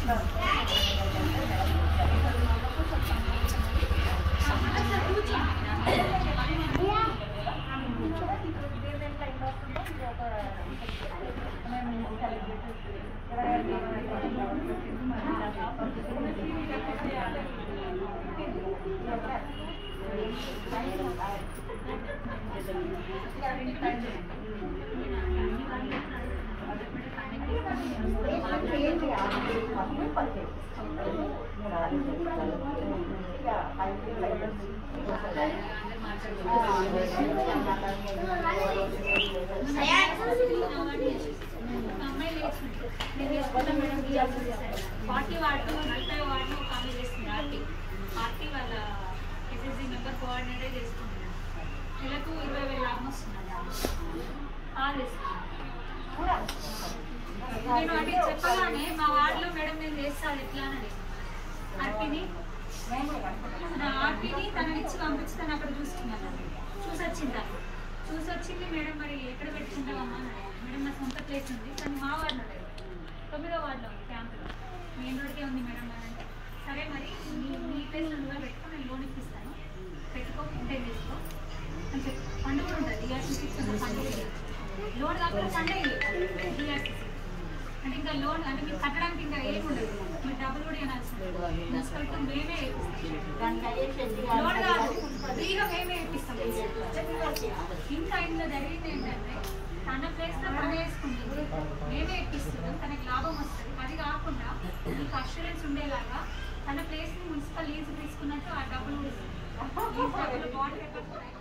Party ward నలభై ward ఒక ఆమె చేస్తుంది పార్టీ పార్టీ వాళ్ళ ఎస్ఎస్సీ మెంబర్ కోఆర్డినేటర్ చేస్తుంది నెలకు ఇరవై వేల లాభం వస్తుంది కాదు నేను అంటే చెప్పగానే మా వార్డులో మేడం నేను చేస్తాను ఎట్లా అని ఆర్పీని నా ఆర్పీని తననిచ్చి పంపించి తను అక్కడ చూసుకున్నాను చూసి వచ్చింది తను చూసి వచ్చింది మేడం మరి ఎక్కడ పెట్టుకుంటావమ్మా అని అడిగాను. మేడం నా సొంత ప్లేస్ ఉంది కానీ మా వార్డులో లేదు తొమ్మిదో వార్డులో ఉంది క్యాంపులో మెయిన్ రోడ్కే ఉంది మేడం అని అంటే సరే మరి నీ నీ ప్లేస్ నువ్వే పెట్టుకో నేను లోన్ ఇప్పిస్తాను పెట్టుకో మెయింటైన్ చేసుకో అని చెప్పి ఫండ్ కూడా ఉంటుంది డిఆర్సీసీ ఫండ్ లోన్ కాకుండా ఫండ్ డిఆర్సీసీ అంటే ఇంకా లోన్ అంటే మీకు కట్టడానికి ఇంకా ఏమి ఉండదు మీరు డబ్బులు కూడా ఇవ్వాల్సి ఉంటుంది మున్సిపల్తో మేమే ఇప్పిస్తాం లోన్ కాదు ఫ్రీగా మేమే ఇప్పిస్తాం ఇంకా ఇందులో జరిగింది ఏంటంటే తన ప్లేస్ లో పని వేసుకుంటుంది మేమే ఇప్పిస్తున్నాం తనకి లాభం వస్తుంది అది కాకుండా మీకు అష్యూరెన్స్ ఉండేలాగా తన ప్లేస్ ని మున్సిపల్ లీజ్ తీసుకున్నట్టు ఆ డబ్బులు కూడా ఇస్తుంది. ఈ డబ్బులు బాండ్ పేపర్స్